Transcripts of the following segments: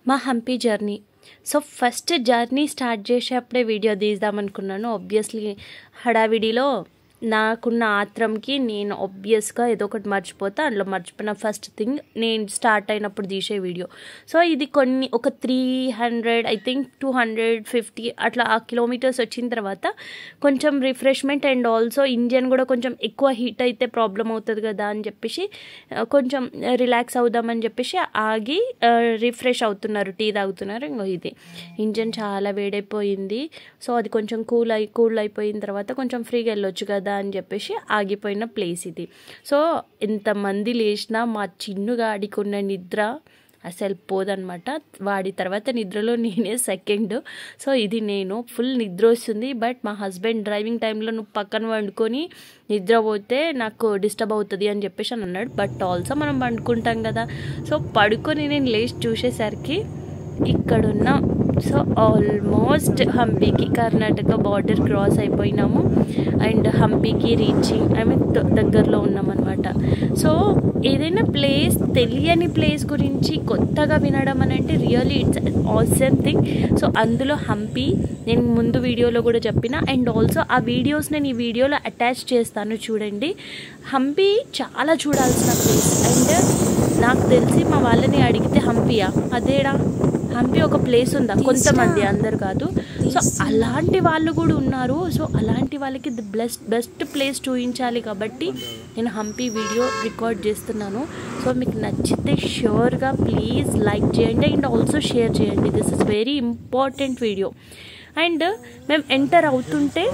మా Hampi journey so first journey start చేసేప్పుడే video తీద్దాం అనుకున్నాను ఆబ్వియస్లీ హడావిడిలో నాకున్న ఆత్రంకి నేను ఆబ్వియస్గా ఏదో ఒకటి మర్చిపోతా అందులో మర్చిపోయిన ఫస్ట్ థింగ్ నేను స్టార్ట్ అయినప్పుడు తీసే వీడియో సో ఇది కొన్ని ఒక three hundred I think two hundred fifty అట్లా ఆ కిలోమీటర్స్ వచ్చిన తర్వాత కొంచెం రిఫ్రెష్మెంట్ అండ్ ఆల్సో ఇంజన్ కూడా కొంచెం ఎక్కువ హీట్ అయితే ప్రాబ్లం అవుతుంది కదా అని చెప్పేసి ఆ, కొంచెం రిలాక్స్ అవుదామని చెప్పేసి ఆగి రిఫ్రెష్ అవుతున్నారు టీ తాగుతున్నారు ఇంకో ఇది ఇంజన్ చాలా వేడైపోయింది సో అది కొంచెం కూల్ అయి కూల్ అయిపోయిన తర్వాత కొంచెం ఫ్రీగా వెళ్ళొచ్చు కదా అని చెప్పేసి ఆగిపోయిన ప్లేస్ ఇది సో ఎంతమంది లేచినా మా చిన్నుగాడికి ఉన్న నిద్ర అసలు పోదనమాట వాడి తర్వాత నిద్రలో నేనే సెకండ్ సో ఇది నేను ఫుల్ నిద్ర వస్తుంది బట్ మా హస్బెండ్ డ్రైవింగ్ టైంలో నువ్వు పక్కన వండుకొని నిద్ర పోతే నాకు డిస్టర్బ్ అవుతుంది అని చెప్పేసి అని అన్నాడు బట్ ఆల్సో మనం వండుకుంటాం కదా సో పడుకొని నేను లేచి చూసేసరికి ఇక్కడున్న సో ఆల్మోస్ట్ హంపీకి కర్ణాటక బార్డర్ క్రాస్ అయిపోయినాము అండ్ హంపీకి రీచింగ్ ఐ మీన్ దగ్గరలో ఉన్నామన్నమాట సో ఏదైనా ప్లేస్ తెలియని ప్లేస్ గురించి కొత్తగా వినడం అని అంటే really it's awesome thing so అందులో హంపి నేను ముందు వీడియోలో కూడా చెప్పిన అండ్ ఆల్సో ఆ వీడియోస్ నేను ఈ వీడియోలో అటాచ్ చేస్తాను చూడండి హంపి చాలా చూడాల్సిన ప్లేస్ అండ్ నాకు తెలిసి మా వాళ్ళని అడిగితే హంపియా అదేడా హంపి ఒక ప్లేస్ ఉందా కొంతమంది అందరు కాదు సో అలాంటి వాళ్ళు కూడా ఉన్నారు సో అలాంటి వాళ్ళకి ది బెస్ట్ బెస్ట్ ప్లేస్ చూపించాలి కాబట్టి నేను హంపి వీడియో రికార్డ్ చేస్తున్నాను సో మీకు నచ్చితే ష్యూర్గా ప్లీజ్ లైక్ చేయండి అండ్ ఆల్సో షేర్ చేయండి this is very important video and మేము ఎంటర్ అవుతుంటే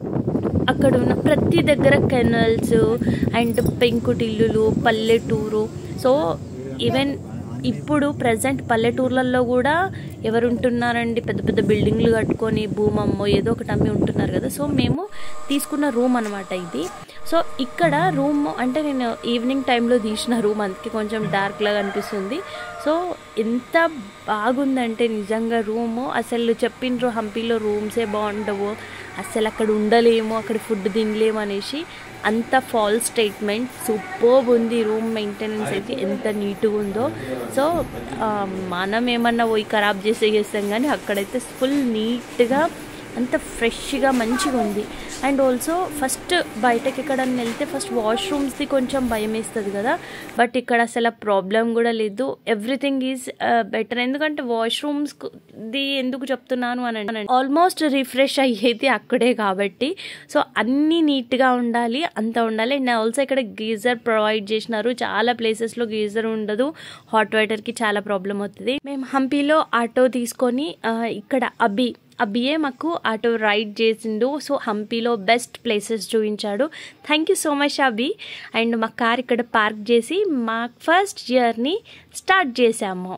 అక్కడ ఉన్న ప్రతి దగ్గర కెనల్స్ అండ్ పెంకుటిల్లులు పల్లెటూరు సో ఈవెన్ ఇప్పుడు ప్రజెంట్ పల్లెటూర్లలో కూడా ఎవరు ఉంటున్నారండి పెద్ద పెద్ద బిల్డింగ్లు కట్టుకొని భూమమ్మో ఏదో ఒకటి అమ్మి ఉంటున్నారు కదా సో మేము తీసుకున్న రూమ్ అనమాట ఇది సో ఇక్కడ రూమ్ అంటే నేను ఈవినింగ్ టైంలో తీసిన రూమ్ అందుకే కొంచెం డార్క్ లాగా అనిపిస్తుంది సో ఎంత బాగుందంటే నిజంగా రూము అసలు చెప్పిండ్రు హంపీలో రూమ్సే బాగుండవు అసలు అక్కడ ఉండలేము అక్కడ ఫుడ్ తినలేము అనేసి అంత ఫాల్స్ స్టేట్మెంట్ సూపర్ ఉంది రూమ్ మెయింటెనెన్స్ అయితే ఎంత నీట్గా ఉందో సో ఆ, మనం ఏమన్నా పోయి ఖరాబ్ చేసే చేస్తాం కానీ అక్కడైతే ఫుల్ నీట్గా అంత ఫ్రెష్గా మంచిగా ఉంది అండ్ ఆల్సో ఫస్ట్ బయటకి ఎక్కడన్నా వెళ్తే ఫస్ట్ వాష్రూమ్స్ది కొంచెం భయం వేస్తుంది కదా బట్ ఇక్కడ అసలు ఆ ప్రాబ్లం కూడా లేదు ఎవ్రీథింగ్ ఈజ్ బెటర్ ఎందుకంటే వాష్రూమ్స్ ది ఎందుకు చెప్తున్నాను అని ఆల్మోస్ట్ రిఫ్రెష్ అయ్యేది అక్కడే కాబట్టి సో అన్నీ నీట్గా ఉండాలి అంత ఉండాలి అండ్ ఆల్సో ఇక్కడ గీజర్ ప్రొవైడ్ చేసినారు చాలా ప్లేసెస్లో గీజర్ ఉండదు హాట్ వాటర్కి చాలా ప్రాబ్లం అవుతుంది మేము హంపీలో ఆటో తీసుకొని ఆ, ఇక్కడ అబి అబ్బియే మాకు ఆటో రైడ్ చేసిండు సో హంపీలో బెస్ట్ ప్లేసెస్ చూపించాడు thank you so much Abbi and మా కార్ ఇక్కడ పార్క్ చేసి మా ఫస్ట్ జర్నీ స్టార్ట్ చేసాము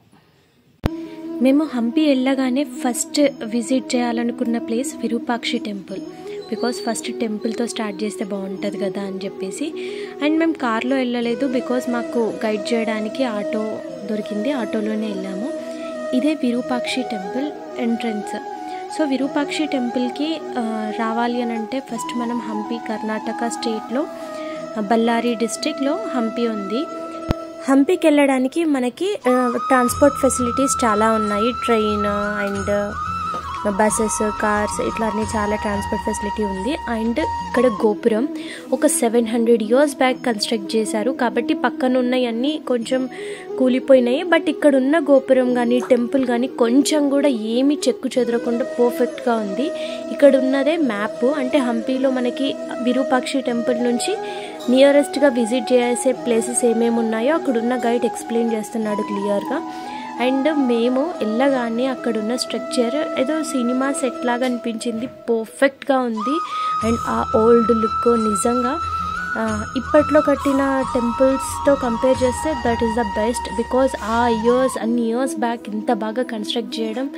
మేము హంపి వెళ్ళగానే ఫస్ట్ విజిట్ చేయాలనుకున్న place Virupakshi temple because first టెంపుల్తో స్టార్ట్ చేస్తే బాగుంటుంది కదా అని చెప్పేసి అండ్ మేము కార్లో వెళ్ళలేదు బికాస్ మాకు గైడ్ చేయడానికి ఆటో దొరికింది ఆటోలోనే వెళ్ళాము ఇదే Virupakshi temple entrance so Virupakshi టెంపుల్కి ఆ, రావాలి అని అంటే ఫస్ట్ మనం హంపి కర్ణాటక స్టేట్లో బళ్ళారి డిస్టిక్లో హంపి ఉంది హంపీకి వెళ్ళడానికి మనకి ఆ, ట్రాన్స్పోర్ట్ ఫెసిలిటీస్ చాలా ఉన్నాయి ట్రైన్ అండ్ బస్సెస్ కార్స్ ఇట్లా అన్ని చాలా ట్రాన్స్పోర్ట్ ఫెసిలిటీ ఉంది అండ్ ఇక్కడ గోపురం ఒక seven hundred years back construct చేశారు కాబట్టి పక్కన ఉన్నవన్నీ కొంచెం కూలిపోయినాయి బట్ ఇక్కడ ఉన్న గోపురం కానీ టెంపుల్ కానీ కొంచెం కూడా ఏమీ చెక్కు చెదరకుండా పర్ఫెక్ట్గా ఉంది ఇక్కడ ఉన్నదే మ్యాప్ అంటే హంపీలో మనకి విరూపాక్షి టెంపుల్ నుంచి నియరెస్ట్గా విజిట్ చేసే ప్లేసెస్ ఏమేమి ఉన్నాయో అక్కడున్న గైడ్ ఎక్స్ప్లెయిన్ చేస్తున్నాడు క్లియర్గా అండ్ మేము వెళ్ళగానే అక్కడున్న స్ట్రక్చర్ ఏదో సినిమా సెట్ లాగా అనిపించింది పర్ఫెక్ట్గా ఉంది అండ్ ఆ ఓల్డ్ లుక్ నిజంగా ఆ, ఇప్పట్లో కట్టిన టెంపుల్స్తో కంపేర్ చేస్తే that is the best because ఆ ఇయర్స్ అన్ని ఇయర్స్ బ్యాక్ ఇంత బాగా కన్స్ట్రక్ట్ చేయడం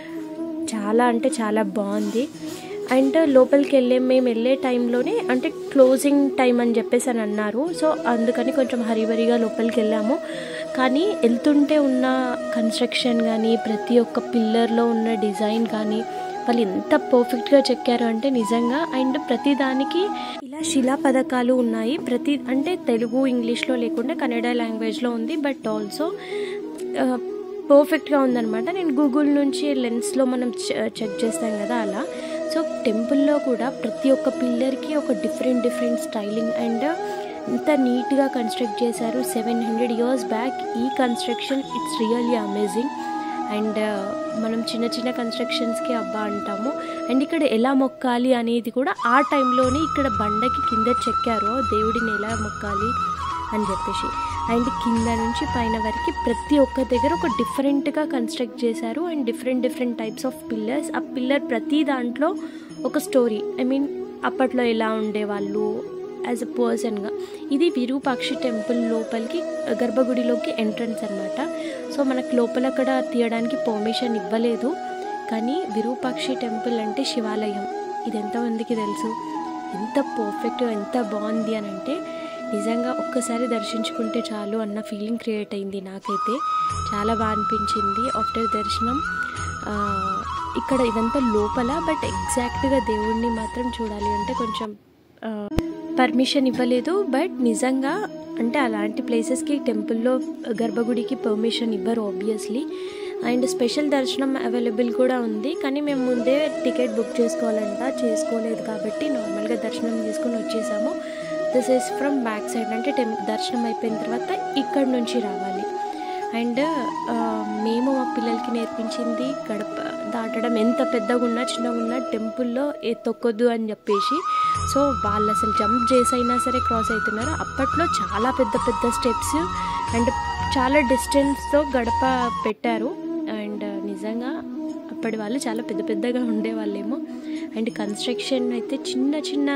చాలా అంటే చాలా బాగుంది అండ్ లోపలికి వెళ్ళే మేము వెళ్ళే టైంలోనే అంటే క్లోజింగ్ టైం అని చెప్పేసి అని అన్నారు సో అందుకని కొంచెం హరిబరిగా లోపలికి వెళ్ళాము కానీ వెళ్తుంటే ఉన్న కన్స్ట్రక్షన్ కానీ ప్రతి ఒక్క పిల్లర్లో ఉన్న డిజైన్ కానీ వాళ్ళు ఎంత పర్ఫెక్ట్గా చెక్కారు అంటే నిజంగా అండ్ ప్రతి దానికి ఇలా శిలా పథకాలు ఉన్నాయి ప్రతి అంటే తెలుగు ఇంగ్లీష్లో లేకుండా కన్నడ లాంగ్వేజ్లో ఉంది బట్ ఆల్సో పర్ఫెక్ట్గా ఉందన్నమాట నేను గూగుల్ నుంచి లెన్స్లో మనం చె- చెక్ చేస్తాం కదా అలా సో టెంపుల్లో కూడా ప్రతి ఒక్క పిల్లర్కి ఒక డిఫరెంట్ డిఫరెంట్ స్టైలింగ్ అండ్ ఇంత నీట్గా కన్స్ట్రక్ట్ చేశారు సెవెన్ హండ్రెడ్ ఇయర్స్ బ్యాక్ ఈ construction it's really amazing and మనం చిన్న చిన్న కన్స్ట్రక్షన్స్కి అబ్బా అంటాము అండ్ ఇక్కడ ఎలా మొక్కాలి అనేది కూడా ఆ టైంలోనే ఇక్కడ బండకి కింద చెక్కారు దేవుడిని ఎలా మొక్కాలి అని చెప్పేసి అండ్ కింద నుంచి పైన వరకు ప్రతి ఒక్క దగ్గర ఒక డిఫరెంట్గా కన్స్ట్రక్ట్ చేశారు and different different types of pillars ఆ పిల్లర్ ప్రతి దాంట్లో ఒక స్టోరీ ఐ మీన్ అప్పట్లో ఎలా ఉండేవాళ్ళు యాజ్ అ పర్సన్గా ఇది విరూపాక్షి టెంపుల్ లోపలికి గర్భగుడిలోకి ఎంట్రన్స్ అనమాట సో మనకు లోపల అక్కడ తీయడానికి పర్మిషన్ ఇవ్వలేదు కానీ విరూపాక్షి టెంపుల్ అంటే శివాలయం ఇది ఎంతమందికి తెలుసు ఎంత పర్ఫెక్ట్ ఎంత బాగుంది అని అంటే నిజంగా ఒక్కసారి దర్శించుకుంటే చాలు అన్న ఫీలింగ్ క్రియేట్ అయింది నాకైతే చాలా బాగా అనిపించింది ఆఫ్టర్ దర్శనం ఆ, ఇక్కడ ఇదంతా లోపల బట్ ఎగ్జాక్ట్గా దేవుడిని మాత్రం చూడాలి అంటే కొంచెం పర్మిషన్ ఇవ్వలేదు బట్ నిజంగా అంటే అలాంటి ప్లేసెస్కి టెంపుల్లో గర్భగుడికి పర్మిషన్ ఇవ్వరు ఆబ్వియస్లీ అండ్ స్పెషల్ దర్శనం అవైలబుల్ కూడా ఉంది కానీ మేము ముందే టికెట్ బుక్ చేసుకోవాలంట చేసుకోలేదు కాబట్టి నార్మల్గా దర్శనం చేసుకొని వచ్చేసాము this is from back side అంటే టెం దర్శనం అయిపోయిన తర్వాత ఇక్కడ నుంచి రావాలి అండ్ మేము మా పిల్లలకి నేర్పించింది గడప దాటడం ఎంత పెద్దగా ఉన్నా చిన్నగా ఉన్నా టెంపుల్లో ఏ తొక్కొద్దు అని చెప్పేసి సో వాళ్ళు అసలు జంప్ చేసి అయినా సరే క్రాస్ అవుతున్నారు అప్పట్లో చాలా పెద్ద పెద్ద స్టెప్స్ అండ్ చాలా డిస్టెన్స్తో గడప పెట్టారు అండ్ నిజంగా అప్పటి వాళ్ళు చాలా పెద్ద పెద్దగా ఉండేవాళ్ళేమో అండ్ కన్స్ట్రక్షన్ అయితే చిన్న చిన్న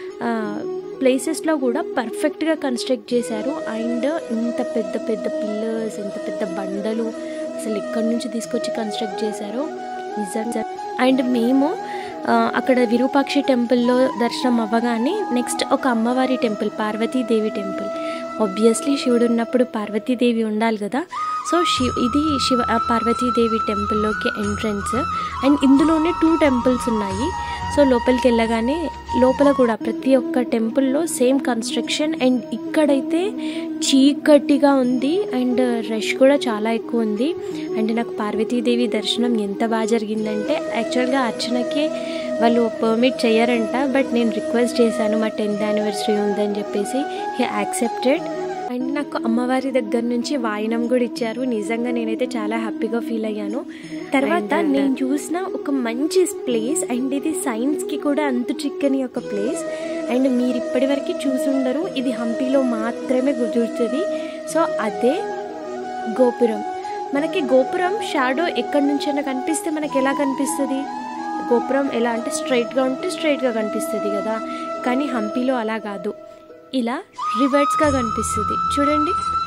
ప్లేసెస్లో కూడా పర్ఫెక్ట్గా కన్స్ట్రక్ట్ చేశారు అండ్ ఇంత పెద్ద పెద్ద పిల్లర్స్ ఎంత పెద్ద బండలు అసలు ఎక్కడి నుంచి తీసుకొచ్చి కన్స్ట్రక్ట్ చేశారో నిజంగా అండ్ మేము ఆ, అక్కడ విరూపాక్షి టెంపుల్లో దర్శనం అవ్వగానే నెక్స్ట్ ఒక అమ్మవారి టెంపుల్ పార్వతీదేవి టెంపుల్ ఆబ్వియస్లీ శివుడు ఉన్నప్పుడు పార్వతీదేవి ఉండాలి కదా సో శివ ఇది శివ ఆ పార్వతీదేవి టెంపుల్లోకి ఎంట్రన్స్ అండ్ ఇందులోనే టూ టెంపుల్స్ ఉన్నాయి సో లోపలికి వెళ్ళగానే లోపల కూడా ప్రతి ఒక్క టెంపుల్లో సేమ్ కన్స్ట్రక్షన్ అండ్ ఇక్కడైతే చీకటిగా ఉంది అండ్ రష్ కూడా చాలా ఎక్కువ ఉంది అండ్ నాకు పార్వతీదేవి దర్శనం ఎంత బాగా జరిగిందంటే యాక్చువల్గా అర్చనకి వాళ్ళు పర్మిట్ చేయరంట బట్ నేను రిక్వెస్ట్ చేశాను మా టెన్త్ యానివర్సరీ ఉందని చెప్పేసి హీ యాక్సెప్టెడ్ అండ్ నాకు అమ్మవారి దగ్గర నుంచి వాయినం కూడా ఇచ్చారు నిజంగా నేనైతే చాలా హ్యాపీగా ఫీల్ అయ్యాను తర్వాత నేను చూసిన ఒక మంచి ప్లేస్ అండ్ ఇది సైన్స్కి కూడా అంతు చిక్కని ఒక ప్లేస్ అండ్ మీరు ఇప్పటివరకు చూసుండరు ఇది హంపీలో మాత్రమే కుదురుతుంది సో అదే గోపురం మనకి గోపురం షాడో ఎక్కడి నుంచైనా కనిపిస్తే మనకి ఎలా కనిపిస్తుంది గోపురం ఎలా అంటే స్ట్రైట్గా ఉంటే స్ట్రైట్గా కనిపిస్తుంది కదా కానీ హంపీలో అలా కాదు ఇలా రివర్స్గా కనిపిస్తుంది చూడండి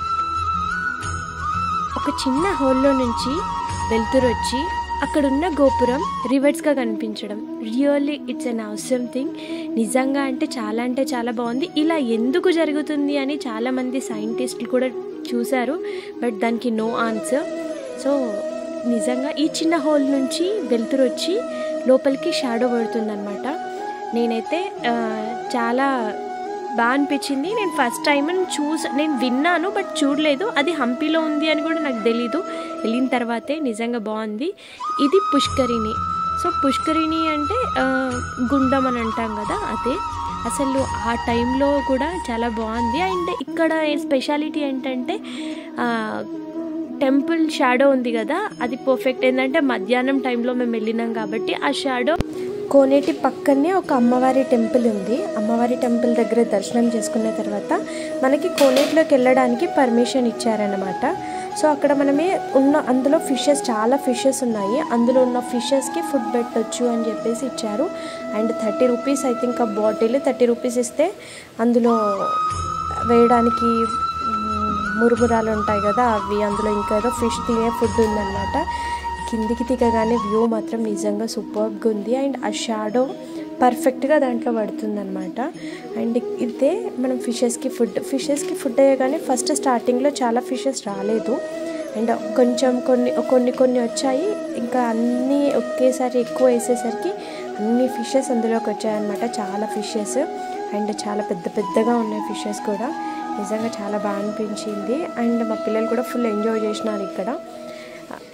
ఒక చిన్న హోల్లో నుంచి వెలుతురు వచ్చి అక్కడున్న గోపురం రివర్స్గా కనిపించడం రియల్లీ ఇట్స్ అన్ అవసరం థింగ్ నిజంగా అంటే చాలా అంటే చాలా బాగుంది ఇలా ఎందుకు జరుగుతుంది అని చాలామంది సైంటిస్టులు కూడా చూశారు బట్ దానికి నో ఆన్సర్ సో నిజంగా ఈ చిన్న హోల్ నుంచి వెలుతురు వచ్చి లోపలికి షాడో పడుతుందన్నమాట నేనైతే ఆ, చాలా బాగా అనిపించింది నేను ఫస్ట్ టైం చూస నేను విన్నాను బట్ చూడలేదు అది హంపీలో ఉంది అని కూడా నాకు తెలీదు వెళ్ళిన తర్వాతే నిజంగా బాగుంది ఇది పుష్కరిణి సో పుష్కరిణి అంటే ఆ, గుండం అని అంటాం కదా అదే అసలు ఆ టైంలో కూడా చాలా బాగుంది అండ్ ఇక్కడ స్పెషాలిటీ ఏంటంటే ఆ, టెంపుల్ షాడో ఉంది కదా అది పర్ఫెక్ట్ ఏంటంటే మధ్యాహ్నం టైంలో మేము వెళ్ళినాం కాబట్టి ఆ షాడో కోనేటి పక్కనే ఒక అమ్మవారి టెంపుల్ ఉంది అమ్మవారి టెంపుల్ దగ్గర దర్శనం చేసుకున్న తర్వాత మనకి కోనేటిలోకి వెళ్ళడానికి పర్మిషన్ ఇచ్చారనమాట సో అక్కడ మనమే ఉన్న అందులో ఫిషెస్ చాలా ఫిషెస్ ఉన్నాయి అందులో ఉన్న ఫిషెస్కి ఫుడ్ పెట్టొచ్చు అని చెప్పేసి ఇచ్చారు and thirty rupees I think ఆ బాటిల్ థర్టీ రూపీస్ ఇస్తే అందులో వేయడానికి మ్, మురుమురాలు ఉంటాయి కదా అవి అందులో ఇంకా ఏదో ఫిష్ తినే ఫుడ్ ఉందన్నమాట కిందికి దిగగానే వ్యూ మాత్రం నిజంగా సూపర్గా ఉంది అండ్ ఆ షాడో పర్ఫెక్ట్గా దాంట్లో పడుతుందన్నమాట అండ్ ఇదే మనం ఫిషెస్కి ఫుడ్ ఫిషెస్కి ఫుడ్ అయ్యగానే ఫస్ట్ స్టార్టింగ్లో చాలా ఫిషెస్ రాలేదు అండ్ కొంచెం కొన్ని కొన్ని కొన్ని వచ్చాయి ఇంకా అన్నీ ఒకేసారి ఎక్కువ వేసేసరికి అన్ని ఫిషెస్ అందులోకి వచ్చాయన్నమాట చాలా ఫిషెస్ అండ్ చాలా పెద్ద పెద్దగా ఉన్నాయి ఫిషెస్ కూడా నిజంగా చాలా బాగా అనిపించింది అండ్ మా పిల్లలు కూడా ఫుల్ ఎంజాయ్ చేసినారు ఇక్కడ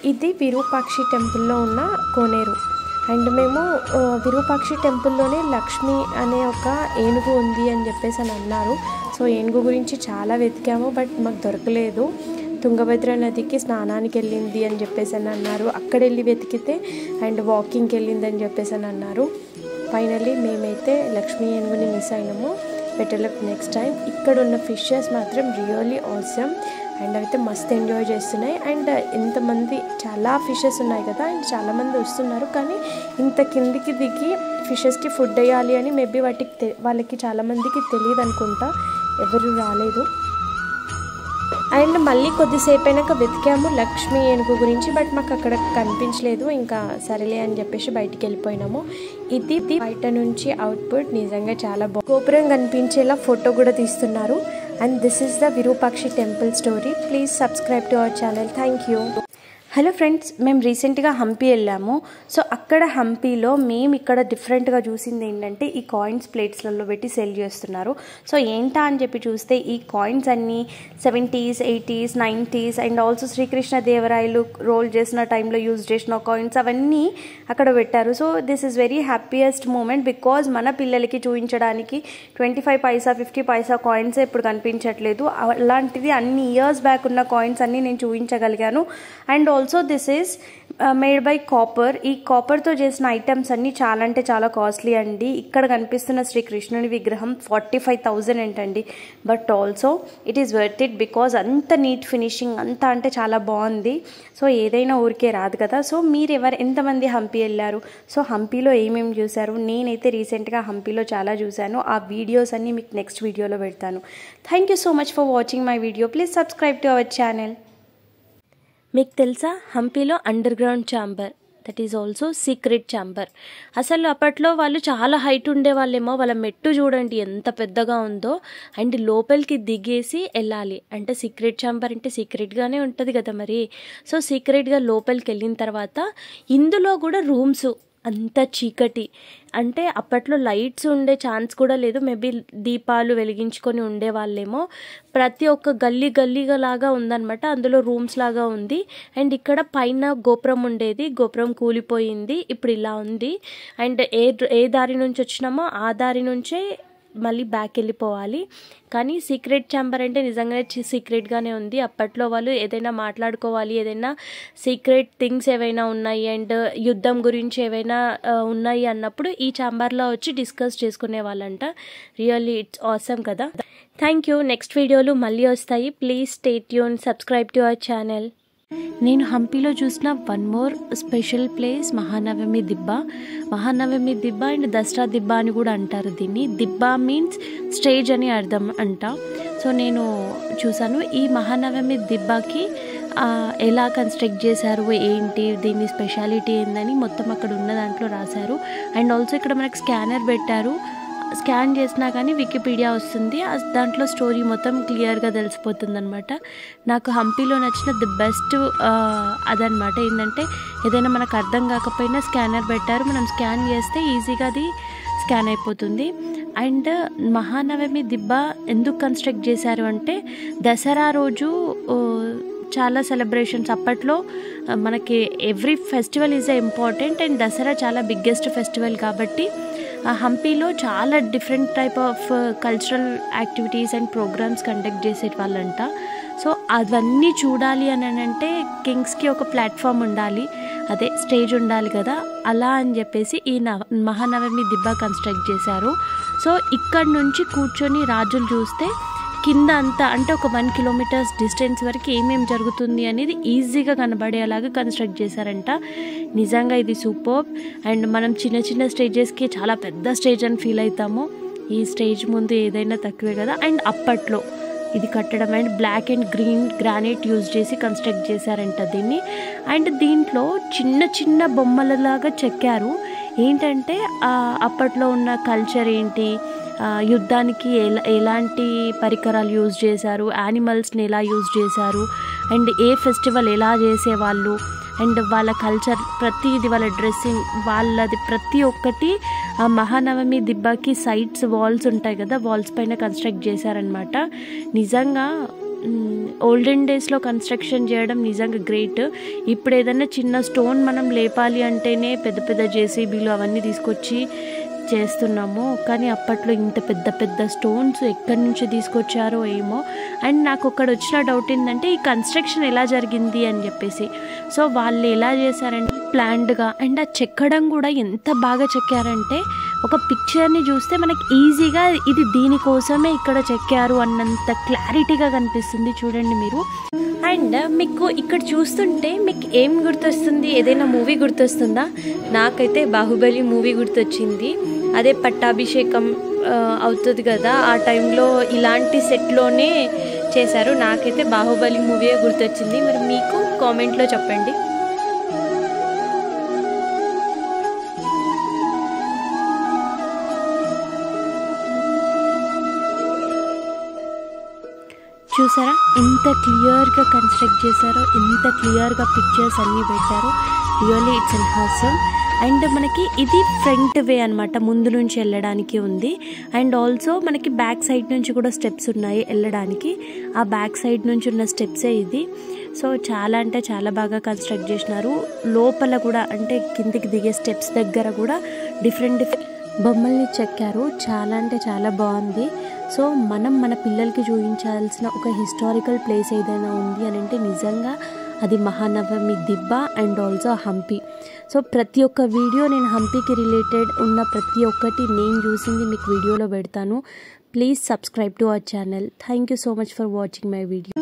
ఇది విరూపాక్షి టెంపుల్లో ఉన్న కోనేరు అండ్ మేము ఆ, విరూపాక్షి టెంపుల్లోనే లక్ష్మి అనే ఒక ఏనుగు ఉంది అని చెప్పేసి అని అన్నారు సో ఏనుగు గురించి చాలా వెతికాము బట్ మాకు దొరకలేదు తుంగభద్ర నదికి స్నానానికి వెళ్ళింది అని చెప్పేసి అని అన్నారు అక్కడ వెళ్ళి వెతికితే అండ్ వాకింగ్కి వెళ్ళింది అని చెప్పేసి అని అన్నారు ఫైనల్లీ మేమైతే లక్ష్మీ ఏనుగుని మిస్ అయినాము బెటర్ లక్ నెక్స్ట్ టైం ఇక్కడ ఉన్న ఫిషెస్ మాత్రం రియల్లీ ఆసమ్ అండ్ అయితే మస్తు ఎంజాయ్ చేస్తున్నాయి అండ్ ఇంతమంది చాలా ఫిషెస్ ఉన్నాయి కదా అండ్ చాలామంది వస్తున్నారు కానీ ఇంత కిందికి దిగి ఫిషెస్కి ఫుడ్ వేయాలి అని మేబీ వాటికి తె- వాళ్ళకి చాలామందికి తెలియదు అనుకుంటా ఎవరు రాలేదు అండ్ మళ్ళీ కొద్దిసేపు అయినాక వెతికాము లక్ష్మి ఏనుగు గురించి బట్ మాకు అక్కడ కనిపించలేదు ఇంకా సరేలే అని చెప్పేసి బయటికి వెళ్ళిపోయినాము ఇది ఇది బయట నుంచి అవుట్పుట్ నిజంగా చాలా బాగుంది గోపురం కనిపించేలా ఫోటో కూడా తీస్తున్నారు and this is the Virupakshi temple story please subscribe to our channel thank you hello friends మేము రీసెంట్గా హంపి వెళ్ళాము సో అక్కడ హంపీలో మేము ఇక్కడ డిఫరెంట్గా చూసింది ఏంటంటే ఈ కాయిన్స్ ప్లేట్స్లలో పెట్టి సెల్ చేస్తున్నారు సో ఏంటా అని చెప్పి చూస్తే ఈ కాయిన్స్ అన్నీ seventies eighties nineties and also Srikrishna Devarayalu role చేసిన టైంలో యూజ్ చేసిన కాయిన్స్ అవన్నీ అక్కడ పెట్టారు so this is very happiest moment because మన పిల్లలకి చూపించడానికి twenty five paisa fifty paisa coins ఇప్పుడు కనిపించట్లేదు అలాంటిది అన్ని ఇయర్స్ బ్యాక్ ఉన్న కాయిన్స్ అన్ని నేను చూపించగలిగాను and also this is made by copper ఈ కాపర్తో చేసిన ఐటమ్స్ అన్ని చాలా అంటే చాలా కాస్ట్లీ అండి ఇక్కడ కనిపిస్తున్న శ్రీకృష్ణుని విగ్రహం ఫార్టీ ఫైవ్ థౌజండ్ ఏంటండి but also it is worth it because అంత నీట్ ఫినిషింగ్ అంత అంటే చాలా బాగుంది సో ఏదైనా ఊరికే రాదు కదా సో మీరు ఎవరు ఎంతమంది హంపి వెళ్ళారు సో హంపీలో ఏమేమి చూశారు నేనైతే రీసెంట్గా హంపీలో చాలా చూశాను ఆ వీడియోస్ అన్ని మీకు నెక్స్ట్ వీడియోలో పెడతాను thank you so much for watching my video please subscribe to our channel మీకు తెలుసా హంపీలో underground chamber that is also secret chamber అసలు అప్పట్లో వాళ్ళు చాలా హైట్ ఉండే వాళ్ళేమో వాళ్ళ మెట్టు చూడండి ఎంత పెద్దగా ఉందో అండ్ లోపలికి దిగేసి వెళ్ళాలి అంటే సీక్రెట్ ఛాంబర్ అంటే సీక్రెట్గానే ఉంటుంది కదా మరి సో సీక్రెట్గా లోపలికి వెళ్ళిన తర్వాత ఇందులో కూడా రూమ్స్ అంత చీకటి అంటే అప్పట్లో లైట్స్ ఉండే ఛాన్స్ కూడా లేదు మేబీ దీపాలు వెలిగించుకొని ఉండే వాళ్ళేమో ప్రతి ఒక్క గల్లీ గల్లీగా లాగా ఉందన్నమాట అందులో రూమ్స్ లాగా ఉంది అండ్ ఇక్కడ పైన గోపురం ఉండేది గోపురం కూలిపోయింది ఇప్పుడు ఇలా ఉంది అండ్ ఏ ఏ దారి నుంచి వచ్చినామో ఆ దారి నుంచే మళ్ళీ బ్యాక్ వెళ్ళిపోవాలి కానీ సీక్రెట్ ఛాంబర్ అంటే నిజంగానే చి- సీక్రెట్గానే ఉంది అప్పట్లో వాళ్ళు ఏదైనా మాట్లాడుకోవాలి ఏదైనా సీక్రెట్ థింగ్స్ ఏవైనా ఉన్నాయి అండ్ యుద్ధం గురించి ఏవైనా ఆ, ఉన్నాయి అన్నప్పుడు ఈ ఛాంబర్లో వచ్చి డిస్కస్ చేసుకునే వాళ్ళంట రియల్లీ ఇట్స్ ఆసమ్ కదా థ్యాంక్ యూ నెక్స్ట్ వీడియోలు మళ్ళీ వస్తాయి ప్లీజ్ స్టేట్ యూన్ సబ్స్క్రైబ్ టు అవర్ ఛానల్ నేను హంపీలో చూసిన one more special place Mahanavami Dibba Mahanavami దిబ్బ అండ్ దసరా దిబ్బ అని కూడా అంటారు దీన్ని దిబ్బ మీన్స్ స్టేజ్ అని అర్థం అంట సో నేను చూసాను ఈ మహానవమి దిబ్బకి ఆ, ఎలా కన్స్ట్రక్ట్ చేశారు ఏంటి దీని స్పెషాలిటీ ఏందని మొత్తం అక్కడ ఉన్న దాంట్లో రాశారు అండ్ ఆల్సో ఇక్కడ మనకు స్కానర్ పెట్టారు స్కాన్ చేసినా కానీ వికీపీడియా వస్తుంది ఆ దాంట్లో స్టోరీ మొత్తం క్లియర్గా తెలిసిపోతుంది అనమాట నాకు హంపీలో నచ్చిన ది బెస్ట్ అదనమాట ఏంటంటే ఏదైనా మనకు అర్థం కాకపోయినా స్కానర్ పెట్టారు మనం స్కాన్ చేస్తే ఈజీగా అది స్కాన్ అయిపోతుంది అండ్ మహానవమి దిబ్బ ఎందుకు కన్స్ట్రక్ట్ చేశారు అంటే దసరా రోజు ఆ, చాలా సెలబ్రేషన్స్ అప్పట్లో ఆ, మనకి every festival is important and Dasara చాలా బిగ్గెస్ట్ ఫెస్టివల్ కాబట్టి ఆ హంపీలో చాలా different type of cultural activities and programs conduct చేసే వాళ్ళంట సో అవన్నీ చూడాలి అని అంటే కింగ్స్కి ఒక ప్లాట్ఫామ్ ఉండాలి అదే స్టేజ్ ఉండాలి కదా అలా అని చెప్పేసి ఈ నవ మహానవమి దిబ్బ కన్స్ట్రక్ట్ చేశారు సో ఇక్కడ నుంచి కూర్చొని రాజులు చూస్తే కింద అంతా అంటే ఒక వన్ కిలోమీటర్స్ డిస్టెన్స్ వరకు ఏమేమి జరుగుతుంది అనేది ఈజీగా కనబడేలాగా కన్స్ట్రక్ట్ చేశారంట నిజంగా ఇది సూపర్ అండ్ మనం చిన్న చిన్న స్టేజెస్కి చాలా పెద్ద స్టేజ్ అని ఫీల్ అవుతాము ఈ స్టేజ్ ముందు ఏదైనా తక్కువే కదా అండ్ అప్పట్లో ఇది కట్టడం and black and green granite use చేసి కన్స్ట్రక్ట్ చేశారంట దీన్ని అండ్ దీంట్లో చిన్న చిన్న బొమ్మలలాగా చెక్కారు ఏంటంటే ఆ, అప్పట్లో ఉన్న కల్చర్ ఏంటి ఆ, యుద్ధానికి ఎలా ఎలాంటి పరికరాలు యూజ్ చేశారు యానిమల్స్ని ఎలా యూజ్ చేశారు అండ్ ఏ ఫెస్టివల్ ఎలా చేసేవాళ్ళు అండ్ వాళ్ళ కల్చర్ ప్రతిది వాళ్ళ డ్రెస్సింగ్ వాళ్ళది ప్రతి ఒక్కటి ఆ మహానవమి దిబ్బకి సైడ్స్ వాల్స్ ఉంటాయి కదా వాల్స్ పైన కన్స్ట్రక్ట్ చేశారనమాట నిజంగా ఓల్డెన్ డేస్లో కన్స్ట్రక్షన్ చేయడం నిజంగా గ్రేట్ ఇప్పుడు ఏదైనా చిన్న స్టోన్ మనం లేపాలి అంటేనే పెద్ద పెద్ద జేసీబీలు అవన్నీ తీసుకొచ్చి చేస్తున్నాము కానీ అప్పట్లో ఇంత పెద్ద పెద్ద స్టోన్స్ ఎక్కడి నుంచి తీసుకొచ్చారో ఏమో అండ్ నాకు ఒక్కడ వచ్చిన డౌట్ ఏంటంటే ఈ కన్స్ట్రక్షన్ ఎలా జరిగింది అని చెప్పేసి సో వాళ్ళు ఎలా చేశారంటే ప్లాన్డ్గా అండ్ ఆ చెక్కడం కూడా ఎంత బాగా చెక్కారంటే ఒక పిక్చర్ని చూస్తే మనకి ఈజీగా ఇది దీనికోసమే ఇక్కడ చెక్కారు అన్నంత క్లారిటీగా కనిపిస్తుంది చూడండి మీరు అండ్ మీకు ఇక్కడ చూస్తుంటే మీకు ఏం గుర్తొస్తుంది ఏదైనా మూవీ గుర్తొస్తుందా నాకైతే బాహుబలి మూవీ గుర్తొచ్చింది అదే పట్టాభిషేకం ఆ, అవుతుంది కదా ఆ టైంలో ఇలాంటి సెట్లోనే చేశారు నాకైతే బాహుబలి మూవీ గుర్తొచ్చింది మరి మీకు కామెంట్లో చెప్పండి చూసారా ఎంత క్లియర్గా కన్స్ట్రక్ట్ చేశారో ఎంత క్లియర్గా పిక్చర్స్ అన్నీ పెట్టారో really it's an awesome and మనకి ఇది ఫ్రంట్ వే అనమాట ముందు నుంచి వెళ్ళడానికి ఉంది అండ్ ఆల్సో మనకి బ్యాక్ సైడ్ నుంచి కూడా స్టెప్స్ ఉన్నాయి వెళ్ళడానికి ఆ బ్యాక్ సైడ్ నుంచి ఉన్న స్టెప్సే ఇది సో చాలా అంటే చాలా బాగా కన్స్ట్రక్ట్ చేసినారు లోపల కూడా అంటే కిందికి దిగే స్టెప్స్ దగ్గర కూడా డిఫరెంట్ డిఫరెంట్ బొమ్మల్ని చెక్కారు చాలా అంటే చాలా బాగుంది సో మనం మన పిల్లలకి చూపించాల్సిన ఒక హిస్టారికల్ ప్లేస్ ఏదైనా ఉంది అని అంటే నిజంగా అది మహానవమి దిబ్బ అండ్ ఆల్సో హంపి సో ప్రతి ఒక్క వీడియో నేను హంపీకి రిలేటెడ్ ఉన్న ప్రతి ఒక్కటి నేను చూసింది మీకు వీడియోలో పెడతాను please subscribe to our channel thank you so much for watching my video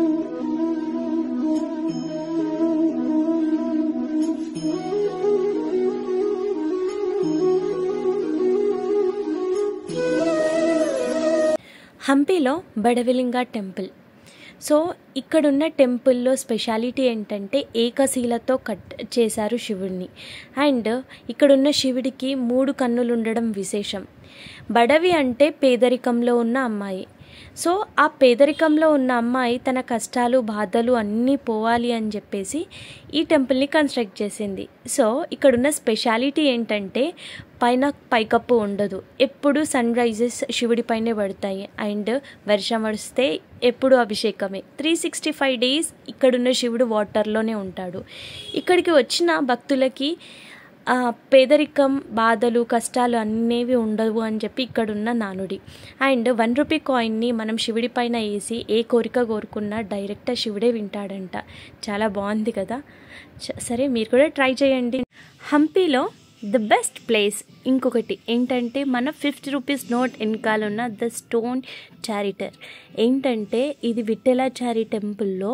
హంపీలో బడవిలింగ టెంపుల్ సో ఇక్కడున్న టెంపుల్లో స్పెషాలిటీ ఏంటంటే ఏకశీలతో కట్ చేశారు శివుడిని అండ్ ఇక్కడున్న శివుడికి మూడు కన్నులు ఉండడం విశేషం బడవి అంటే పేదరికంలో ఉన్న అమ్మాయి సో ఆ పేదరికంలో ఉన్న అమ్మాయి తన కష్టాలు బాధలు అన్నీ పోవాలి అని చెప్పేసి ఈ టెంపుల్ని కన్స్ట్రక్ట్ చేసింది సో ఇక్కడున్న స్పెషాలిటీ ఏంటంటే పైన పైకప్పు ఉండదు ఎప్పుడు సన్ రైజెస్ శివుడి పైనే పడతాయి అండ్ వర్షం వస్తే ఎప్పుడు అభిషేకమే త్రీ సిక్స్టీ ఫైవ్ డేస్ ఇక్కడున్న శివుడు వాటర్లోనే ఉంటాడు ఇక్కడికి వచ్చిన భక్తులకి ఆ, పేదరికం బాధలు కష్టాలు అనేవి ఉండవు అని చెప్పి ఇక్కడున్న నానుడి అండ్ వన్ రూపీ కాయిన్ని మనం శివుడి పైన వేసి ఏ కోరిక కోరుకున్నా డైరెక్ట్ శివుడే వింటాడంట చాలా బాగుంది కదా చ- సరే మీరు కూడా ట్రై చేయండి హంపీలో ద బెస్ట్ ప్లేస్ ఇంకొకటి ఏంటంటే మన ఫిఫ్టీ రూపీస్ నోట్ వెనకాల ఉన్న ద స్టోన్ చారిటర్ ఏంటంటే ఇది విఠలాచారి టెంపుల్లో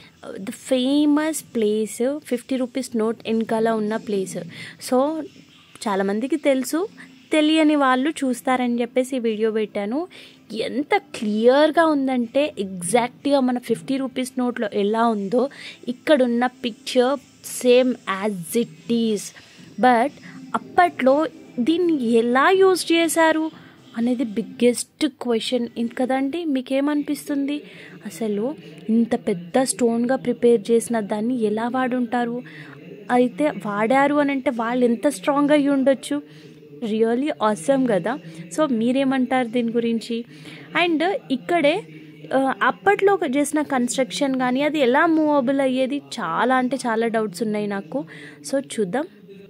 the famous place fifty rupees note వెనకాల ఉన్న ప్లేస్ సో చాలామందికి తెలుసు తెలియని వాళ్ళు చూస్తారని చెప్పేసి ఈ వీడియో పెట్టాను ఎంత క్లియర్గా ఉందంటే ఎగ్జాక్ట్గా మన ఫిఫ్టీ రూపీస్ నోట్లో ఎలా ఉందో ఇక్కడున్న picture same as it is but అప్పట్లో దీన్ని ఎలా యూజ్ చేశారు అనేది బిగ్గెస్ట్ క్వశ్చన్ కదండి మీకేమనిపిస్తుంది అసలు ఇంత పెద్ద స్టోన్గా ప్రిపేర్ చేసిన దాన్ని ఎలా వాడుంటారు అయితే వాడారు అని అంటే వాళ్ళు ఎంత స్ట్రాంగ్ అయ్యి ఉండొచ్చు రియల్లీ ఆసమ్ కదా సో మీరేమంటారు దీని గురించి అండ్ ఇక్కడే ఆ, అప్పట్లో చేసిన కన్స్ట్రక్షన్ కానీ అది ఎలా మూవబుల్ అయ్యేది చాలా అంటే చాలా డౌట్స్ ఉన్నాయి నాకు సో చూద్దాం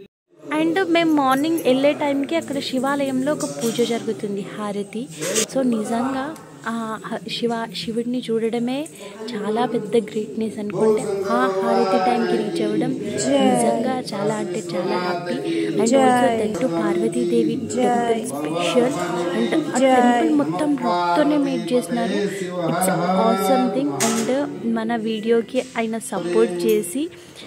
అండ్ మేము మార్నింగ్ వెళ్ళే టైంకి అక్కడ శివాలయంలో ఒక పూజ జరుగుతుంది హారతి సో నిజంగా ఆ హ- శివ శివుడిని చూడడమే చాలా పెద్ద గ్రేట్నెస్ అనుకుంటే ఆ హారతి టైంకి రీచ్ అవ్వడం నిజంగా చాలా అంటే చాలా happy and also that Parvatidevi temple special and ఆ టెంపుల్ మొత్తం రాక్తోనే మేడ్ చేసినారు ఇట్స్ ఆసమ్ థింగ్ అండ్ మన వీడియోకి ఆయన సపోర్ట్ చేసి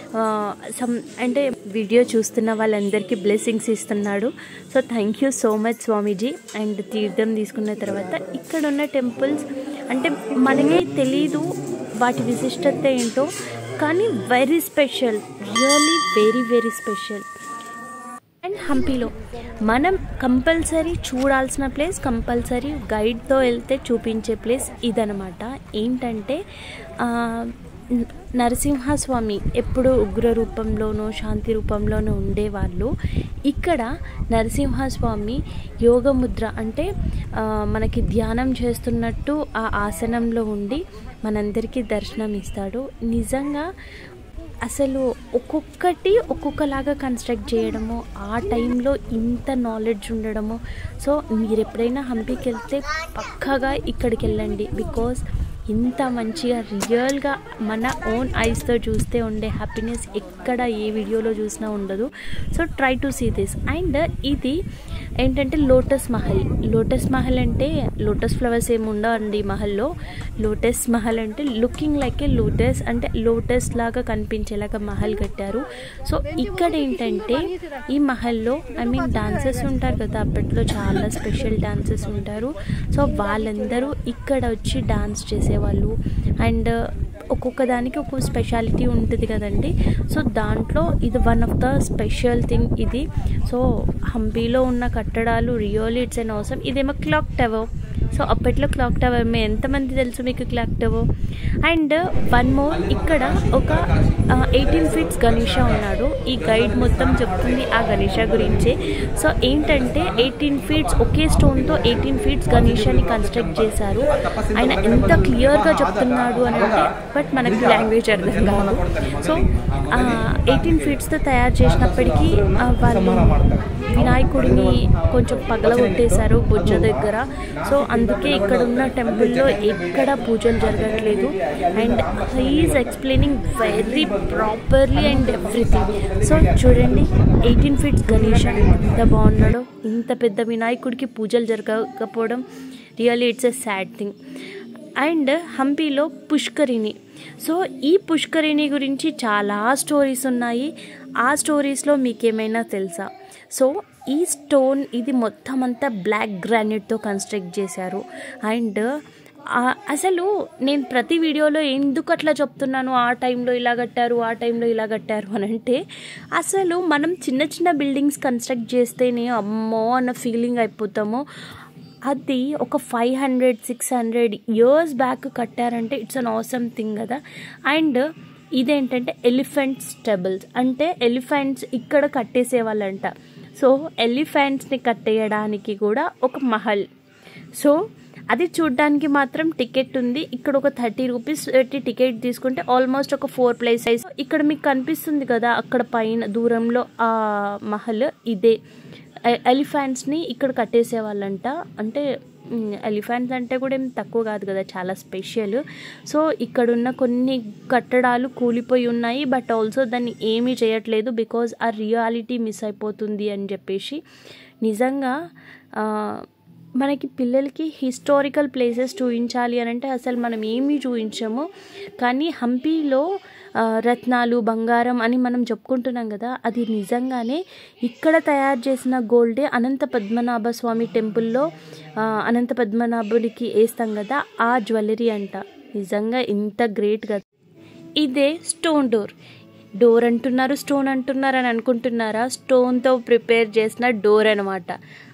సమ్ అంటే వీడియో చూస్తున్న వాళ్ళందరికీ బ్లెస్సింగ్స్ ఇస్తున్నాడు so thank you so much Swamiji and తీర్థం తీసుకున్న తర్వాత ఇక్కడ ఉన్న టెంపుల్స్ అంటే మనకి తెలీదు వాటి విశిష్టత ఏంటో కానీ very special really very very special and హంపీలో మనం కంపల్సరీ చూడాల్సిన ప్లేస్ కంపల్సరీ గైడ్తో వెళ్తే చూపించే ప్లేస్ ఇదనమాట ఏంటంటే ఆ, న- నరసింహస్వామి ఎప్పుడు ఉగ్ర రూపంలోనో శాంతి రూపంలోనో ఉండేవాళ్ళు ఇక్కడ నరసింహస్వామి యోగముద్ర అంటే ఆ, మనకి ధ్యానం చేస్తున్నట్టు ఆ ఆసనంలో ఉండి మనందరికీ దర్శనం ఇస్తాడు నిజంగా అసలు ఒక్కొక్కటి ఒక్కొక్కలాగా కన్స్ట్రక్ట్ చేయడము ఆ టైంలో ఇంత నాలెడ్జ్ ఉండడము సో మీరు ఎప్పుడైనా హంపీకి వెళ్తే పక్కాగా ఇక్కడికి వెళ్ళండి బికాస్ ఇంత మంచిగా రియల్గా మన ఓన్ ఐస్తో చూస్తే ఉండే హ్యాపీనెస్ ఎక్కడ ఏ వీడియోలో చూసినా ఉండదు so try to see this and ఇది ఏంటంటే లోటస్ మహల్ లోటస్ మహల్ అంటే లోటస్ ఫ్లవర్స్ ఏమి ఉండవండి మహల్లో లోటస్ మహల్ అంటే లుకింగ్ లైక్ ఏ లోటస్ అంటే లోటస్ లాగా కనిపించేలాగా మహల్ కట్టారు సో ఇక్కడ ఏంటంటే ఈ మహల్లో ఐ మీన్ డాన్సెస్ ఉంటారు కదా అప్పట్లో చాలా స్పెషల్ డాన్సెస్ ఉంటారు సో వాళ్ళందరూ ఇక్కడ వచ్చి డాన్స్ చేసేవాళ్ళు అండ్ ఒక్కొక్క దానికి ఒక్కొక్క స్పెషాలిటీ ఉంటుంది కదండి సో దాంట్లో ఇది one of the special thing ఇది సో హంపీలో ఉన్న కట్టడాలు రియల్లీ ఇట్స్ అండ్ అవసరం ఇదేమో క్లాక్ టవర్ సో అప్పట్లో క్లాక్ టవర్ మీ ఎంతమంది తెలుసు మీకు clock tower and one more ఇక్కడ ఒక ఎయిటీన్ ఫీట్స్ గణేష ఉన్నాడు ఈ గైడ్ మొత్తం చెప్తుంది ఆ గణేష గురించే సో ఏంటంటే ఎయిటీన్ ఫీట్స్ ఒకే స్టోన్తో ఎయిటీన్ ఫీట్స్ గణేషని కన్స్ట్రక్ట్ చేశారు ఆయన ఎంత క్లియర్గా చెప్తున్నాడు అని అంటే బట్ మనకి లాంగ్వేజ్ అర్థం కాదు సో ఎయిటీన్ ఫీట్స్తో తయారు చేసినప్పటికీ ఆ, వాళ్ళు వినాయకుడిని కొంచెం పగలగొట్టేశారు బుజ్జ దగ్గర సో అందుకే ఇక్కడ ఉన్న టెంపుల్లో ఎక్కడ పూజలు జరగట్లేదు and he is explaining very properly and everything so చూడండి ఎయిటీన్ ఫీట్స్ గణేష్ ఎంత బాగున్నాడో ఇంత పెద్ద వినాయకుడికి పూజలు జరగకపోవడం really it's a sad thing and హంపీలో పుష్కరిణి సో ఈ పుష్కరిణి గురించి చాలా స్టోరీస్ ఉన్నాయి ఆ స్టోరీస్లో మీకేమైనా తెలుసా సో ఈ స్టోన్ ఇది మొత్తం అంతా బ్లాక్ గ్రానైట్తో కన్స్ట్రక్ట్ చేశారు అండ్ ఆ, అసలు నేను ప్రతి వీడియోలో ఎందుకు అట్లా చెప్తున్నాను ఆ టైంలో ఇలా కట్టారు ఆ టైంలో ఇలా కట్టారు అని అంటే అసలు మనం చిన్న చిన్న బిల్డింగ్స్ కన్స్ట్రక్ట్ చేస్తేనే అమ్మో అన్న ఫీలింగ్ అయిపోతాము అది ఒక five hundred six hundred years back కట్టారంటే ఇట్స్ అన్ ఆసమ్ థింగ్ కదా అండ్ ఇదేంటంటే ఎలిఫెంట్ స్టెబుల్స్ అంటే ఎలిఫెంట్స్ ఇక్కడ కట్టేసేవాళ్ళంట సో ఎలిఫెంట్స్ని కట్టేయడానికి కూడా ఒక మహల్ సో అది చూడ్డానికి మాత్రం టికెట్ ఉంది ఇక్కడ ఒక థర్టీ రూపీస్ పెట్టి టికెట్ తీసుకుంటే ఆల్మోస్ట్ ఒక ఫోర్ ప్లేసెస్ ఇక్కడ మీకు కనిపిస్తుంది కదా అక్కడ పైన దూరంలో ఆ మహల్ ఇదే ఎలిఫెంట్స్ని ఇక్కడ కట్టేసేవాళ్ళంట అంటే ఎలిఫెంట్స్ అంటే కూడా ఏం తక్కువ కాదు కదా చాలా స్పెషల్ సో ఇక్కడున్న కొన్ని కట్టడాలు కూలిపోయి ఉన్నాయి బట్ ఆల్సో దాన్ని ఏమీ చేయట్లేదు బికాజ్ ఆ రియాలిటీ మిస్ అయిపోతుంది అని చెప్పేసి నిజంగా ఆ, మనకి పిల్లలకి హిస్టారికల్ ప్లేసెస్ చూపించాలి అని అంటే అసలు మనం ఏమీ చూపించము కానీ హంపీలో ఆ, రత్నాలు బంగారం అని మనం చెప్పుకుంటున్నాం కదా అది నిజంగానే ఇక్కడ తయారు చేసిన గోల్డే అనంత పద్మనాభ స్వామి టెంపుల్లో ఆ, అనంత పద్మనాభుడికి వేస్తాం కదా ఆ జ్యువెలరీ అంట నిజంగా ఇంత గ్రేట్ కదా ఇదే స్టోన్ డోర్ డోర్ అంటున్నారు స్టోన్ అంటున్నారు అని అనుకుంటున్నారా స్టోన్తో ప్రిపేర్ చేసిన డోర్ అనమాట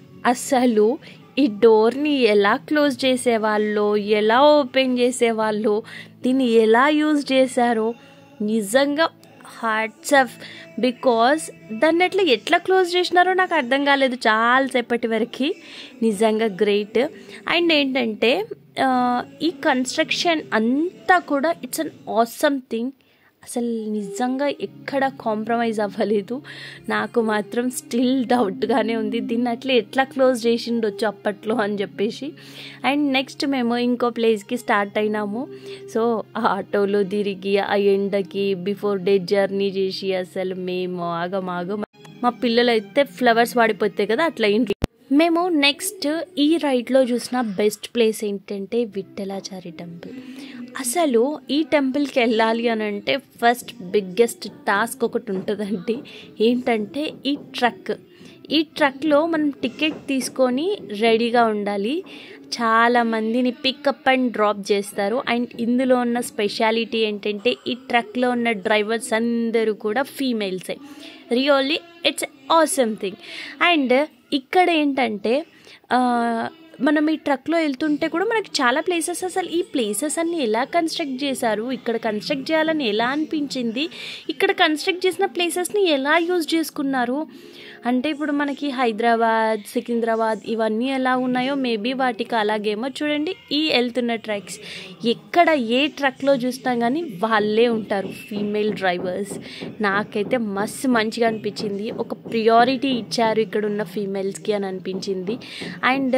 అసలు ఈ డోర్ని ఎలా క్లోజ్ చేసేవాళ్ళో ఎలా ఓపెన్ చేసేవాళ్ళో దీన్ని ఎలా యూజ్ చేశారో నిజంగా హార్ట్స్ ఆఫ్ బికాస్ దాన్ని ఎట్లా ఎట్లా క్లోజ్ చేసినారో నాకు అర్థం కాలేదు చాలాసేపటి వరకు నిజంగా గ్రేట్ అండ్ ఏంటంటే ఆ, ఈ కన్స్ట్రక్షన్ అంతా కూడా ఇట్స్ అన్ ఆసమ్ థింగ్ అసలు నిజంగా ఎక్కడ కాంప్రమైజ్ అవ్వలేదు నాకు మాత్రం స్టిల్ డౌట్గానే ఉంది దీన్ని అట్లా ఎట్లా క్లోజ్ చేసిండొచ్చు అప్పట్లో అని చెప్పేసి అండ్ నెక్స్ట్ మేము ఇంకో ప్లేస్కి స్టార్ట్ అయినాము సో ఆ ఆటోలో తిరిగి ఆ ఎండకి బిఫోర్ డే జర్నీ చేసి అసలు మేము ఆగమాగం మా పిల్లలు అయితే ఫ్లవర్స్ వాడిపోతాయి కదా అట్లా ఇంటి మేము నెక్స్ట్ ఈ రైడ్లో చూసిన బెస్ట్ ప్లేస్ ఏంటంటే విఠలాచారి టెంపుల్ అసలు ఈ టెంపుల్కి వెళ్ళాలి అని అంటే ఫస్ట్ బిగ్గెస్ట్ టాస్క్ ఒకటి ఉంటుందండి ఏంటంటే ఈ ట్రక్ ఈ ట్రక్లో మనం టికెట్ తీసుకొని రెడీగా ఉండాలి చాలా మందిని పికప్ అండ్ డ్రాప్ చేస్తారు అండ్ ఇందులో ఉన్న స్పెషాలిటీ ఏంటంటే ఈ ట్రక్లో ఉన్న డ్రైవర్స్ అందరూ కూడా ఫీమేల్సే really it's awesome thing and ఇక్కడ ఏంటంటే మనం ఈ ట్రక్లో వెళ్తుంటే కూడా మనకి చాలా ప్లేసెస్ అసలు ఈ ప్లేసెస్ అన్ని ఎలా కన్స్ట్రక్ట్ చేశారు ఇక్కడ కన్స్ట్రక్ట్ చేయాలని ఎలా అనిపించింది ఇక్కడ కన్స్ట్రక్ట్ చేసిన ప్లేసెస్ని ఎలా యూజ్ చేసుకున్నారు అంటే ఇప్పుడు మనకి హైదరాబాద్ సికింద్రాబాద్ ఇవన్నీ ఎలా ఉన్నాయో మేబీ వాటికి అలాగేమో చూడండి ఈ వెళ్తున్న ట్రక్స్ ఎక్కడ ఏ ట్రక్లో చూసినా కానీ వాళ్ళే ఉంటారు ఫీమేల్ డ్రైవర్స్ నాకైతే మస్తు మంచిగా అనిపించింది ఒక ప్రియారిటీ ఇచ్చారు ఇక్కడ ఉన్న ఫీమేల్స్కి అని అనిపించింది అండ్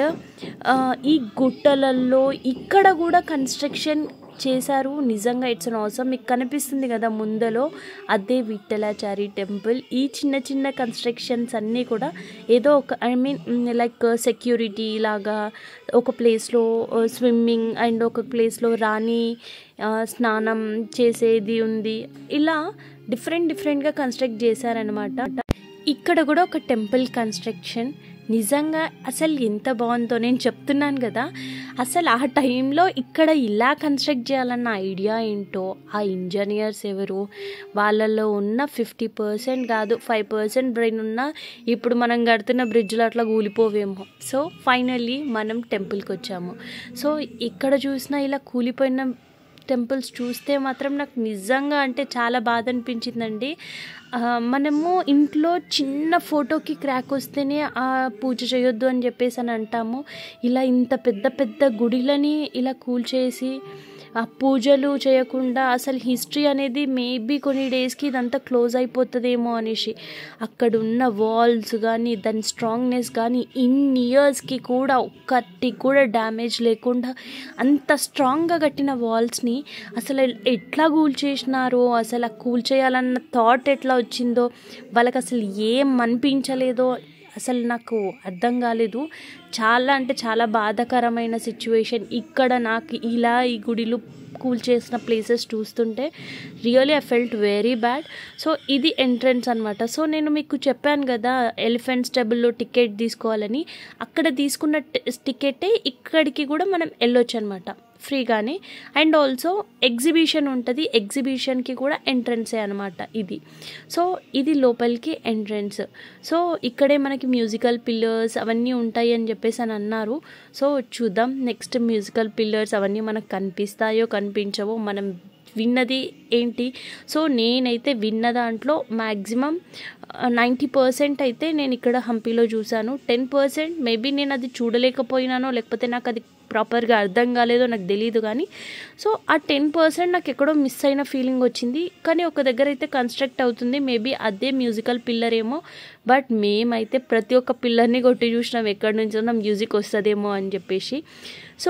ఈ గుట్టలలో ఇక్కడ కూడా కన్స్ట్రక్షన్ చేశారు నిజంగా ఇట్స్ అన్ అవసరం మీకు కనిపిస్తుంది కదా ముందలో అదే విఠలాచారి టెంపుల్ ఈ చిన్న చిన్న కన్స్ట్రక్షన్స్ అన్నీ కూడా ఏదో ఒక ఐ మీన్ లైక్ సెక్యూరిటీ లాగా ఒక ప్లేస్లో స్విమ్మింగ్ అండ్ ఒక ప్లేస్లో రాణి స్నానం చేసేది ఉంది ఇలా డిఫరెంట్ డిఫరెంట్గా కన్స్ట్రక్ట్ చేశారనమాట ఇక్కడ కూడా ఒక టెంపుల్ కన్స్ట్రక్షన్ నిజంగా అసలు ఎంత బాగుందో నేను చెప్తున్నాను కదా అసలు ఆ టైంలో ఇక్కడ ఇలా కన్స్ట్రక్ట్ చేయాలన్న ఐడియా ఏంటో ఆ ఇంజనీర్స్ ఎవరు వాళ్ళలో ఉన్న ఫిఫ్టీ పర్సెంట్ కాదు ఫైవ్ పర్సెంట్ బ్రెయిన్ ఉన్న ఇప్పుడు మనం కడుతున్న బ్రిడ్జ్లో అట్లా కూలిపోవేమో సో ఫైనల్లీ మనం టెంపుల్కి వచ్చాము సో ఇక్కడ చూసినా ఇలా కూలిపోయిన టెంపుల్స్ చూస్తే మాత్రం నాకు నిజంగా అంటే చాలా బాధ అనిపించిందండి మనము ఇంట్లో చిన్న ఫోటోకి క్రాక్ వస్తేనే పూజ చేయొద్దు అని చెప్పేసి అని అంటాము ఇలా ఇంత పెద్ద పెద్ద గుడిలని ఇలా కూల్చేసి ఆ పూజలు చేయకుండా అసలు హిస్టరీ అనేది మేబీ కొన్ని డేస్కి ఇదంతా క్లోజ్ అయిపోతుందేమో అనేసి అక్కడ ఉన్న వాల్స్ కానీ దాని స్ట్రాంగ్నెస్ కానీ ఇన్ ఇయర్స్కి కూడా ఒక్కటి కూడా డ్యామేజ్ లేకుండా అంత స్ట్రాంగ్గా కట్టిన వాల్స్ని అసలు ఎట్లా కూల్ చేసినారో అసలు ఆ కూల్ చేయాలన్న థాట్ ఎట్లా వచ్చిందో వాళ్ళకి అసలు ఏం అనిపించలేదో అసలు నాకు అర్థం కాలేదు చాలా అంటే చాలా బాధాకరమైన సిచ్యువేషన్ ఇక్కడ నాకు ఇలా ఈ గుడిలు కూల్ చేసిన ప్లేసెస్ చూస్తుంటే really I felt very bad so ఇది ఎంట్రన్స్ అనమాట సో నేను మీకు చెప్పాను కదా ఎలిఫెంట్ స్టెబుల్లో టికెట్ తీసుకోవాలని అక్కడ తీసుకున్న టికెటే ఇక్కడికి కూడా మనం వెళ్ళొచ్చు అనమాట ఫ్రీగానే అండ్ ఆల్సో ఎగ్జిబిషన్ ఉంటుంది ఎగ్జిబిషన్కి కూడా ఎంట్రన్సే అనమాట ఇది సో ఇది లోపలికి ఎంట్రన్స్ సో ఇక్కడే మనకి మ్యూజికల్ పిల్లర్స్ అవన్నీ ఉంటాయి అని చెప్పేసి అని అన్నారు సో చూద్దాం నెక్స్ట్ మ్యూజికల్ పిల్లర్స్ అవన్నీ మనకు కనిపిస్తాయో కనిపించవో మనం విన్నది ఏంటి సో నేనైతే విన్న దాంట్లో మ్యాక్సిమం నైంటీ పర్సెంట్ అయితే నేను ఇక్కడ హంపీలో చూశాను టెన్ పర్సెంట్ మేబీ నేను అది చూడలేకపోయినానో లేకపోతే నాకు అది ప్రాపర్గా అర్థం కాలేదో నాకు తెలియదు కానీ సో ఆ టెన్ పర్సెంట్ నాకు ఎక్కడో మిస్ అయిన ఫీలింగ్ వచ్చింది కానీ ఒక దగ్గర అయితే కన్స్ట్రక్ట్ అవుతుంది మేబీ అదే మ్యూజికల్ పిల్లర్ ఏమో బట్ మేమైతే ప్రతి ఒక్క పిల్లర్ని కొట్టి చూసినాం ఎక్కడి నుంచో మ్యూజిక్ వస్తుందేమో అని చెప్పేసి సో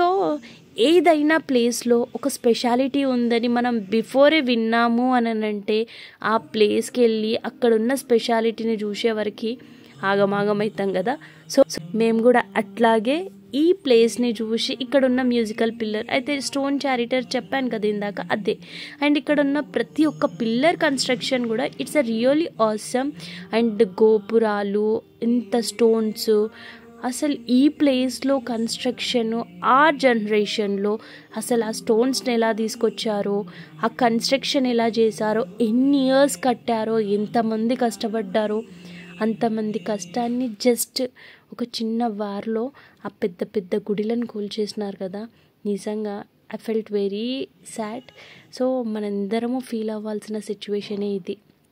ఏదైనా ప్లేస్లో ఒక స్పెషాలిటీ ఉందని మనం బిఫోరే విన్నాము అని అంటే ఆ ప్లేస్కి వెళ్ళి అక్కడ ఉన్న స్పెషాలిటీని చూసే వరకు ఆగమాగం అవుతాం కదా సో మేము కూడా అట్లాగే ఈ ప్లేస్ని చూసి ఇక్కడ ఉన్న మ్యూజికల్ పిల్లర్ అయితే స్టోన్ చారిటర్ చెప్పాను కదా ఇందాక అదే అండ్ ఇక్కడ ఉన్న ప్రతి ఒక్క పిల్లర్ కన్స్ట్రక్షన్ కూడా it's a really awesome and గోపురాలు ఇంత స్టోన్స్ అసలు ఈ ప్లేస్లో కన్స్ట్రక్షన్ ఆ జనరేషన్లో అసలు ఆ స్టోన్స్ని ఎలా తీసుకొచ్చారో ఆ కన్స్ట్రక్షన్ ఎలా చేశారో ఎన్ని ఇయర్స్ కట్టారో ఎంతమంది కష్టపడ్డారో అంతమంది కష్టాన్ని జస్ట్ ఒక చిన్న వార్లో ఆ పెద్ద పెద్ద గుడిలను కూల్చేసినారు కదా నిజంగా I felt very sad so మనందరము ఫీల్ అవ్వాల్సిన సిచ్యువేషనే ఇది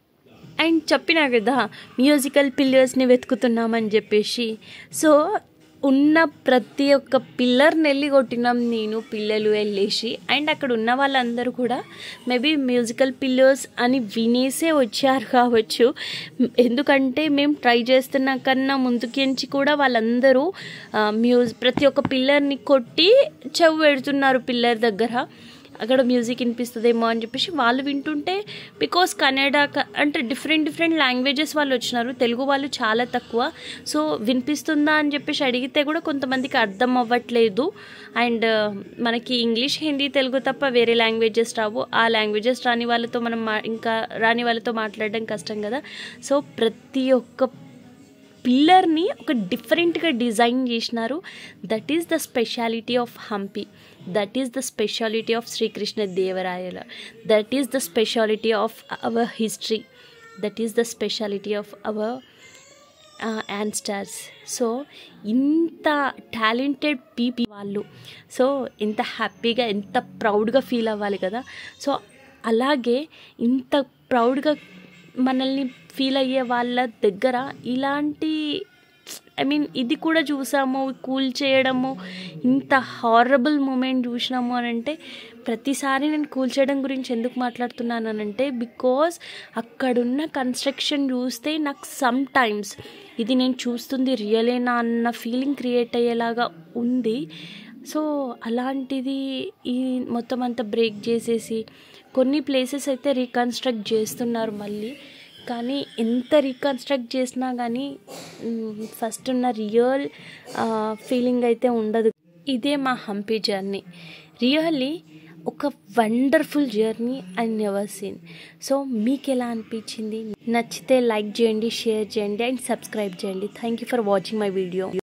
అండ్ చెప్పినా కదా మ్యూజికల్ పిల్లర్స్ని వెతుకుతున్నామని చెప్పేసి సో ఉన్న ప్రతి ఒక్క పిల్లర్ని వెళ్ళి కొట్టినాం నేను పిల్లలు వెళ్ళేసి అండ్ అక్కడ ఉన్న వాళ్ళందరూ కూడా మేబీ మ్యూజికల్ పిల్లర్స్ అని వినేసే వచ్చారు కావచ్చు ఎందుకంటే మేము ట్రై చేస్తున్న కన్నా ముందుకించి కూడా వాళ్ళందరూ మ్యూజ్ ప్రతి ఒక్క పిల్లర్ని కొట్టి చెవు పెడుతున్నారు పిల్లర్ దగ్గర అక్కడ మ్యూజిక్ వినిపిస్తుందేమో అని చెప్పేసి వాళ్ళు వింటుంటే బికాస్ కన్నడ అంటే డిఫరెంట్ డిఫరెంట్ లాంగ్వేజెస్ వాళ్ళు వచ్చినారు తెలుగు వాళ్ళు చాలా తక్కువ సో వినిపిస్తుందా అని చెప్పేసి అడిగితే కూడా కొంతమందికి అర్థం అవ్వట్లేదు అండ్ మనకి ఇంగ్లీష్ హిందీ తెలుగు తప్ప వేరే లాంగ్వేజెస్ రావు ఆ లాంగ్వేజెస్ రాని వాళ్ళతో మనం ఇంకా రాని వాళ్ళతో మాట్లాడడం కష్టం కదా సో ప్రతి ఒక్క పిల్లర్ని ఒక డిఫరెంట్గా డిజైన్ చేసినారు that is the speciality of Hampi that is the speciality of Srikrishna దేవరాయల that is the speciality of our history that is the speciality of our ancestors so ఇంత టాలెంటెడ్ పీపీ వాళ్ళు సో ఎంత హ్యాపీగా ఎంత ప్రౌడ్గా ఫీల్ అవ్వాలి కదా సో అలాగే ఇంత ప్రౌడ్గా మనల్ని ఫీల్ అయ్యే వాళ్ళ దగ్గర ఇలాంటి ఐ మీన్ ఇది కూడా చూసాము కూల్ చేయడము ఇంత హారబుల్ మూమెంట్ చూసినాము అని అంటే ప్రతిసారి నేను కూల్ చేయడం గురించి ఎందుకు మాట్లాడుతున్నాను అని అంటే బికాస్ అక్కడున్న కన్స్ట్రక్షన్ చూస్తే నాకు సమ్ టైమ్స్ ఇది నేను చూస్తుంది రియలేనా అన్న ఫీలింగ్ క్రియేట్ అయ్యేలాగా ఉంది సో అలాంటిది ఈ మొత్తం అంతా బ్రేక్ చేసేసి కొన్ని ప్లేసెస్ అయితే రీకన్స్ట్రక్ట్ చేస్తున్నారు మళ్ళీ కానీ ఎంత రీకన్స్ట్రక్ట్ చేసినా కానీ ఫస్ట్ ఉన్న రియల్ ఫీలింగ్ అయితే ఉండదు ఇదే మా హంపీ జర్నీ రియల్లీ ఒక wonderful journey and never seen so మీకు ఎలా అనిపించింది నచ్చితే లైక్ చేయండి షేర్ చేయండి అండ్ సబ్స్క్రైబ్ చేయండి thank you for watching my video